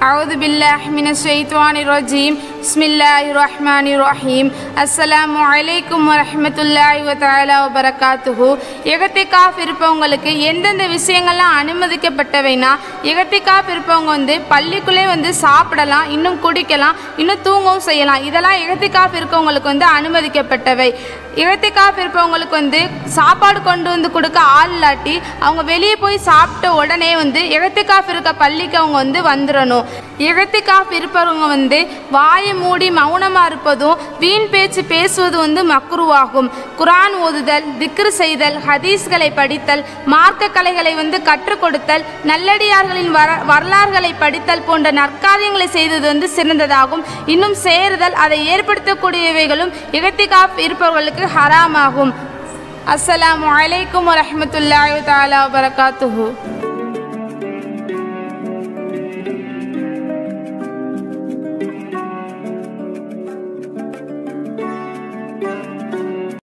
أعوذ بالله من الشيطان الرجيم بسم الله الرحمن الرحيم السلام عليكم ورحمة الله وتعالى وبركاته எகத்திகாஃப் இருப்பவங்களுக்கு எந்தெந்த விஷயங்கள்லாம் அனுமதிக்கப்பட்டவைனா எகத்திகாஃப் இருப்பவங்க வந்து பள்ளிக்குள்ளே வந்து சாப்பிடலாம் இன்னும் குடிக்கலாம் இன்னும் தூங்கவும் செய்யலாம் இதெல்லாம் எகத்திகாஃப் இருக்கவங்களுக்கு வந்து அனுமதிக்கப்பட்டவை இகத்திகாஃப் இருப்பவங்களுக்கு வந்து சாப்பாடு கொண்டு வந்து கொடுக்க ஆள் இல்லாட்டி அவங்க வெளியே போய் சாப்பிட்ட உடனே வந்து இகத்திகாஃப் இருக்க பள்ளிக்கு அவங்க வந்து வந்துடணும் இகத்திகாஃப் இருப்பவங்க வந்து வாயை மூடி மௌனமாக இருப்பதும் வீண் பேச்சு பேசுவது வந்து மக்ருவாகும் குரான் ஓதுதல் திக்ரு செய்தல் ஹதீஸ்களை படித்தல் மார்க்க கலைகளை வந்து கற்றுக் கொடுத்தல் நல்லடியார்களின் வர வரலாறுகளை படித்தல் போன்ற நற்காரியங்களை செய்தது வந்து சிறந்ததாகும் இன்னும் சேருதல் அதை ஏற்படுத்தக்கூடியவைகளும் இகத்திகாஃப் இருப்பவர்களுக்கு ஹராமாகும் அஸ்ஸலாமு அலைக்கும் வரஹ்மத்துல்லாஹி தஆலா வபரகாத்துஹு